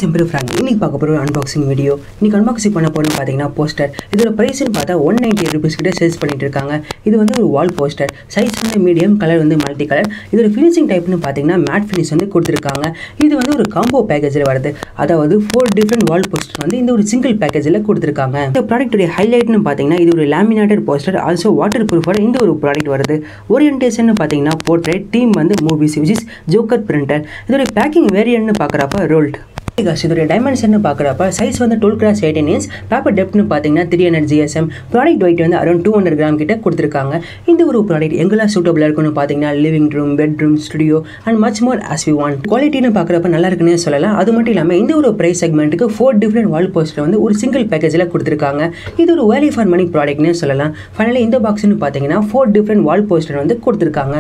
எம்பர் Frank இன்னைக்கு பார்க்க போகிற அன்பாக்சிங் வீடியோ இன்னைக்கு அன்பாக்சிங் பண்ண போகிறோம் பார்த்தீங்கன்னா போஸ்டர் இதோட ப்ரைஸ்னு பார்த்தா ஒன் நைன்டி ருபீஸ் கிட்ட சேல்ஸ் பண்ணிட்டு இருக்காங்க இது வந்து ஒரு வால் போஸ்டர் சைஸ் வந்து மீடியம் கலர் வந்து மல்டி கலர் இதோட ஃபினிஷிங் டைப்னு பார்த்தீங்கன்னா மேட் ஃபினிஷ் வந்து கொடுத்துருக்காங்க இது வந்து ஒரு காம்போ பேக்கேஜில் வருது அதாவது ஃபோர் டிஃப்ரெண்ட் வால் போஸ்டர் வந்து இந்த ஒரு சிங்கிள் பேக்கேஜில் கொடுத்துருக்காங்க இந்த ப்ராடக்ட்டுடைய ஹைலைட்னு பார்த்தீங்கன்னா இது ஒரு லேமினேட்டட் போஸ்டர் ஆல்சோ வாட்டர் ப்ரூஃபோட இந்த ஒரு ப்ராடக்ட் வருது ஓரியன்டேஷன் பார்த்தீங்கன்னா போர்ட்ரேட் டீம் வந்து movies which is Joker printer இதோட பேக்கிங் வேரியன்ட்னு பார்க்குறப்ப ரோல்ட் காஸ் இதோட டைமென்ஷன் பார்க்குறப்ப சைஸ் வந்து twelve cross eighteen inch paper டெப்ட்னு பார்த்தீங்கன்னா three hundred GSM product weight வந்து அரௌண்ட் டூ ஹண்ட்ரட் கிராம் கிட்ட கொடுத்துருக்காங்க இந்த ஒரு ப்ராடக்ட் எங்கெல்லாம் சூட்டபிளாக இருக்குன்னு பார்த்தீங்கன்னா living room bedroom studio and much more as we want குவாலிட்டின்னு பார்க்குறப்ப நல்லா இருக்குன்னு சொல்லலாம் அது மட்டும் இல்லாமல் இந்த ஒரு ப்ரைஸ் செக்மெண்ட்டுக்கு ஃபோர் டிஃப்ரெண்ட் வால் போஸ்டர் வந்து ஒரு சிங்கிள் பேக்கேஜில் கொடுத்துருக்காங்க இது ஒரு வேல்யூ ஃபார் மணி ப்ராடக்ட்னு சொல்லலாம் ஃபைனலி இந்த பாக்ஸ்னு பார்த்தீங்கன்னா ஃபோர் டிஃப்ரெண்ட் வால் போஸ்டர் வந்து கொடுத்துருக்காங்க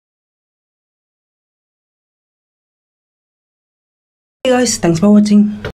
Hey guys, thanks for watching.